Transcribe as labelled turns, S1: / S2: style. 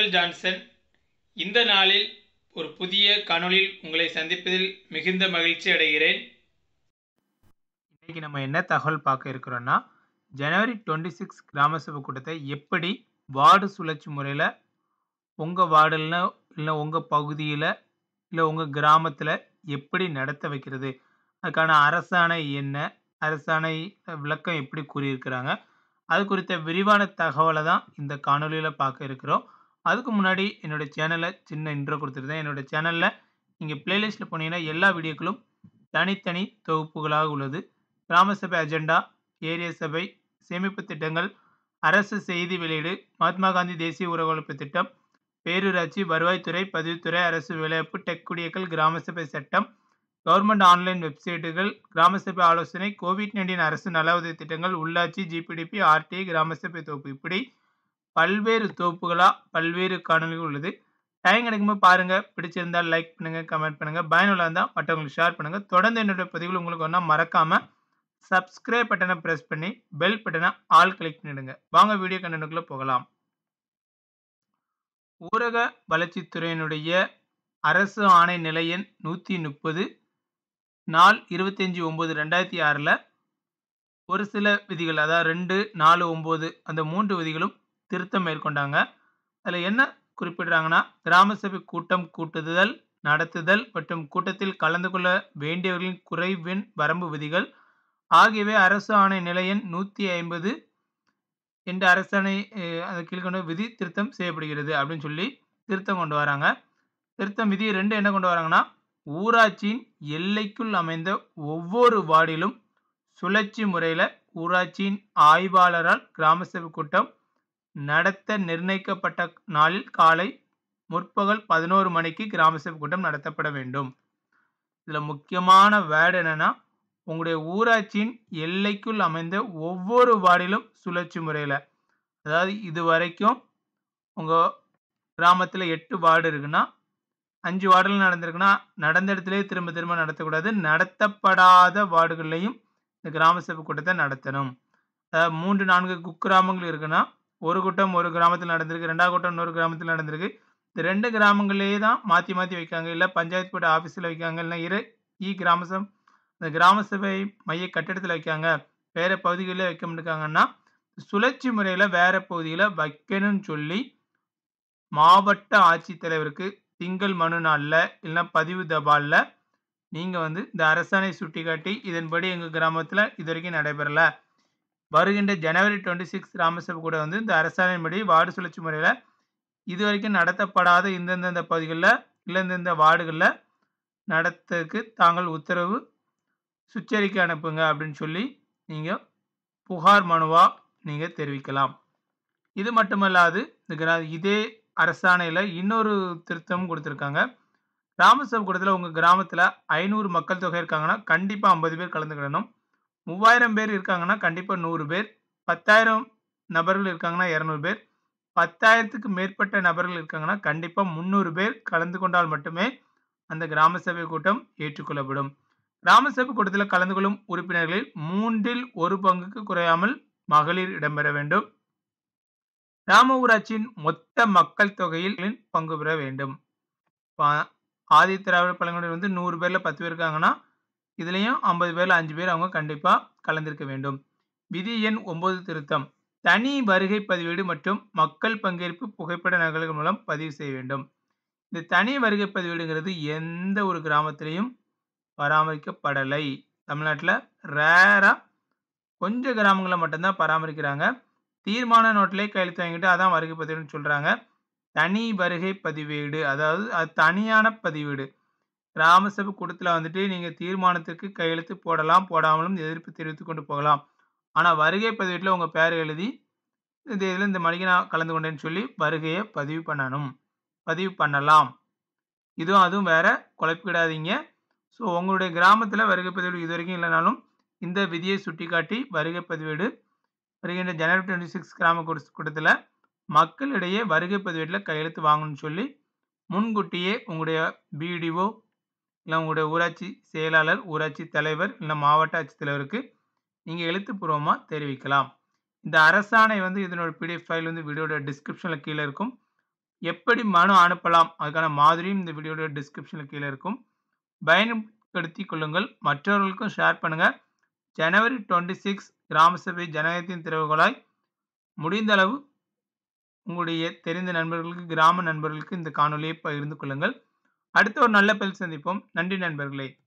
S1: Michael Johnson இந்த நாளில் ஒரு புதிய காணொளியில் உங்களை சந்திப்பதில் மிகுந்த மகிழ்ச்சி அடைகிறேன்
S2: இன்றைக்கி நம்ம என்ன தகவல் பார்க்க இருக்கிறோன்னா ஜனவரி டுவெண்ட்டி சிக்ஸ் கிராம சபை கூட்டத்தை எப்படி வார்டு சுழற்சி முறையில் உங்கள் வார்டில் இல்லை உங்கள் பகுதியில் இல்லை உங்கள் கிராமத்தில் எப்படி நடத்த வைக்கிறது அதுக்கான அரசாணை என்ன அரசாணை விளக்கம் எப்படி கூறியிருக்கிறாங்க அது குறித்த விரிவான தகவலை தான் இந்த காணொலியில் பார்க்க இருக்கிறோம் அதுக்கு முன்னாடி என்னோட சேனலை சின்ன இன்ட்ரோ கொடுத்துருந்தேன் என்னோட சேனலில் நீங்கள் பிளேலிஸ்ட்டில் போனீங்கன்னா எல்லா வீடியோக்களும் தனித்தனி தொகுப்புகளாக உள்ளது கிராம சபை அஜெண்டா ஏரிய சபை சேமிப்பு திட்டங்கள் அரசு செய்தி வெளியீடு மகாத்மா காந்தி தேசிய உறவமைப்பு திட்டம் பேரூராட்சி வருவாய்த்துறை பதிவுத்துறை அரசு வேலைவாய்ப்பு டெக் குடியக்கல் கிராம சபை சட்டம் கவர்மெண்ட் ஆன்லைன் வெப்சைட்டுகள் கிராம சபை ஆலோசனை கோவிட் நைன்டீன் அரசு நல உதவி திட்டங்கள் உள்ளாட்சி ஜிபிடிபி ஆர்டிஐ கிராம சபை தொகுப்பு இப்படி பல்வேறு தொகுப்புகளாக பல்வேறு காணொலிகள் உள்ளது டைம் கிடைக்கும்போது பாருங்கள் பிடிச்சிருந்தால் லைக் பண்ணுங்கள் கமெண்ட் பண்ணுங்கள் பயனுள்ள இருந்தால் மற்றவங்களுக்கு ஷேர் பண்ணுங்கள் தொடர்ந்து என்னுடைய பதிவுகள் உங்களுக்கு ஒன்றா மறக்காமல் சப்ஸ்கிரைப் பட்டனை ப்ரெஸ் பண்ணி பெல் பட்டனை ஆல் கிளிக் பண்ணிடுங்க வாங்க வீடியோ கண்டனுக்குள்ளே போகலாம் ஊரக வளர்ச்சித்துறையினுடைய அரசு ஆணை நிலை எண் நூற்றி முப்பது நாள் இருபத்தஞ்சி ஒம்பது ரெண்டாயிரத்தி ஆறில் ஒரு சில விதிகள் அதாவது ரெண்டு நாலு ஒம்பது அந்த மூன்று விதிகளும் திருத்தம் மேற்கொண்டாங்க அதில் என்ன குறிப்பிடுறாங்கன்னா கிராம சபை கூட்டம் கூட்டுதல் நடத்துதல் மற்றும் கூட்டத்தில் கலந்து கொள்ள வேண்டியவர்களின் குறைவின் வரம்பு விதிகள் ஆகியவை அரசு ஆணை நிலை எண் நூற்றி ஐம்பது என்ற அரசாணை அது கீழ்கொண்ட விதி திருத்தம் செய்யப்படுகிறது அப்படின்னு சொல்லி திருத்தம் கொண்டு வராங்க திருத்தம் விதி ரெண்டு என்ன கொண்டு வராங்கன்னா ஊராட்சியின் எல்லைக்குள் அமைந்த ஒவ்வொரு வார்டிலும் சுழற்சி முறையில் ஊராட்சியின் ஆய்வாளரால் கிராம சபை கூட்டம் நடத்த நிர்ணயிக்கப்பட்ட நாளில் காலை முற்பகல் பதினோரு மணிக்கு கிராம சபை கூட்டம் நடத்தப்பட வேண்டும் இதில் முக்கியமான வேர்டு என்னென்னா உங்களுடைய ஊராட்சியின் எல்லைக்குள் அமைந்த ஒவ்வொரு வார்டிலும் சுழற்சி முறையில் அதாவது இது வரைக்கும் உங்கள் கிராமத்தில் எட்டு வார்டு இருக்குன்னா அஞ்சு வார்டில் நடந்திருக்குன்னா நடந்த இடத்துலேயே திரும்ப திரும்ப நடத்தக்கூடாது நடத்தப்படாத வார்டுகள்லையும் இந்த கிராம சபை கூட்டத்தை நடத்தணும் அதாவது மூன்று நான்கு குக்கிராமங்கள் இருக்குன்னா ஒரு கூட்டம் ஒரு கிராமத்தில் நடந்திருக்கு ரெண்டாவது கூட்டம் இன்னொரு கிராமத்தில் நடந்திருக்கு இந்த ரெண்டு கிராமங்கள்லேயே தான் மாற்றி மாற்றி வைக்காங்க இல்லை பஞ்சாயத்து போர்டு ஆஃபீஸில் வைக்காங்க இல்லை இரு இ கிராம சபை இந்த கிராம சபை மைய கட்டிடத்தில் வைக்காங்க வேறு பகுதிகளில் வைக்க மாட்டாங்கன்னா சுழற்சி முறையில் வேறு பகுதியில் வைக்கணும்னு சொல்லி மாவட்ட ஆட்சித்தலைவருக்கு திங்கள் மனு நாளில் இல்லைன்னா பதிவு தபாலில் நீங்கள் வந்து இந்த அரசாணை சுட்டி காட்டி இதன்படி எங்கள் கிராமத்தில் இது வரைக்கும் நடைபெறலை வருகின்ற ஜனவரி டுவெண்ட்டி சிக்ஸ் கிராம சபை கூட வந்து இந்த அரசாணைப்படி வார்டு சுழற்சி முறையில் இது வரைக்கும் நடத்தப்படாத இந்தந்த பகுதிகளில் இல்லை இந்தந்த வார்டுகளில் நடத்துக்கு தாங்கள் உத்தரவு சுச்சரிக்கை அனுப்புங்க அப்படின்னு சொல்லி நீங்கள் புகார் மனுவாக நீங்கள் தெரிவிக்கலாம் இது மட்டுமல்லாது இந்த கிரா இதே அரசாணையில் இன்னொரு திருத்தமும் கொடுத்துருக்காங்க கிராம சபை கூட்டத்தில் உங்கள் கிராமத்தில் ஐநூறு மக்கள் தொகை இருக்காங்கன்னா கண்டிப்பாக ஐம்பது பேர் கலந்துக்கிடணும் மூவாயிரம் பேர் இருக்காங்கன்னா கண்டிப்பாக நூறு பேர் பத்தாயிரம் நபர்கள் இருக்காங்கன்னா இரநூறு பேர் பத்தாயிரத்துக்கு மேற்பட்ட நபர்கள் இருக்காங்கன்னா கண்டிப்பாக முந்நூறு பேர் கலந்து கொண்டால் மட்டுமே அந்த கிராம சபை கூட்டம் ஏற்றுக்கொள்ளப்படும் கிராம சபை கூட்டத்தில் கலந்து கொள்ளும் உறுப்பினர்களில் மூன்றில் ஒரு பங்குக்கு குறையாமல் மகளிர் இடம்பெற வேண்டும் கிராம ஊராட்சியின் மொத்த மக்கள் தொகையில் பங்கு பெற வேண்டும் ஆதி திராவிட பழங்குடியினர் வந்து நூறு பேரில் பத்து பேர் இருக்காங்கன்னா இதுலேயும் ஐம்பது பேரில் அஞ்சு பேர் அவங்க கண்டிப்பாக கலந்திருக்க வேண்டும் விதி எண் ஒம்பது திருத்தம் தனி வருகை பதிவேடு மற்றும் மக்கள் பங்கேற்பு புகைப்பட நகல்கள் மூலம் பதிவு செய்ய வேண்டும் இந்த தனி வருகை பதிவேடுங்கிறது எந்த ஒரு கிராமத்திலையும் பராமரிக்கப்படலை தமிழ்நாட்டில் ரேராக கொஞ்சம் கிராமங்களில் மட்டும்தான் பராமரிக்கிறாங்க தீர்மான நோட்டிலே கையெழுத்து வாங்கிட்டு அதான் வருகை பதிவேடுன்னு சொல்கிறாங்க தனி வருகை பதிவேடு அதாவது அது தனியான பதிவேடு கிராம சபை கூட்டத்தில் வந்துட்டு நீங்கள் தீர்மானத்திற்கு கையெழுத்து போடலாம் போடாமலும் எதிர்ப்பு தெரிவித்து கொண்டு போகலாம் ஆனால் வருகை பதிவேட்டில் உங்கள் பேர் எழுதி இந்த இதில் இந்த மணிக்கு நான் கலந்து கொண்டேன்னு சொல்லி வருகையை பதிவு பண்ணணும் பதிவு பண்ணலாம் இதுவும் அதுவும் வேற குழப்பிடாதீங்க ஸோ உங்களுடைய கிராமத்தில் வருகை பதிவேடு இது வரைக்கும் இல்லைனாலும் இந்த விதியை சுட்டிக்காட்டி வருகை பதிவேடு வருகின்ற ஜனவரி டுவெண்ட்டி சிக்ஸ் கிராம கூட்டத்தில் மக்களிடையே வருகை பதிவேட்டில் கையெழுத்து வாங்கணும்னு சொல்லி முன்கூட்டியே உங்களுடைய பிடிஓ இல்லை உங்களுடைய ஊராட்சி செயலாளர் ஊராட்சி தலைவர் இல்லை மாவட்ட ஆட்சித்தலைவருக்கு நீங்கள் எழுத்துப்பூர்வமாக தெரிவிக்கலாம் இந்த அரசாணை வந்து இதனோட பிடிஎஃப் ஃபைல் வந்து வீடியோட டிஸ்கிரிப்ஷனில் கீழே இருக்கும் எப்படி மனு அனுப்பலாம் அதுக்கான மாதிரியும் இந்த வீடியோட டிஸ்கிரிப்ஷனில் கீழே இருக்கும் பயன்படுத்திக் கொள்ளுங்கள் மற்றவர்களுக்கும் ஷேர் பண்ணுங்கள் ஜனவரி டுவெண்ட்டி சிக்ஸ் கிராம சபை ஜனநாயகத்தின் திறவுகோலாய் முடிந்த அளவு உங்களுடைய தெரிந்த நண்பர்களுக்கு கிராம நண்பர்களுக்கு இந்த காணொலியை பகிர்ந்து கொள்ளுங்கள் அடுத்த ஒரு நல்ல பதில் சந்திப்போம் நன்றி நண்பர்களே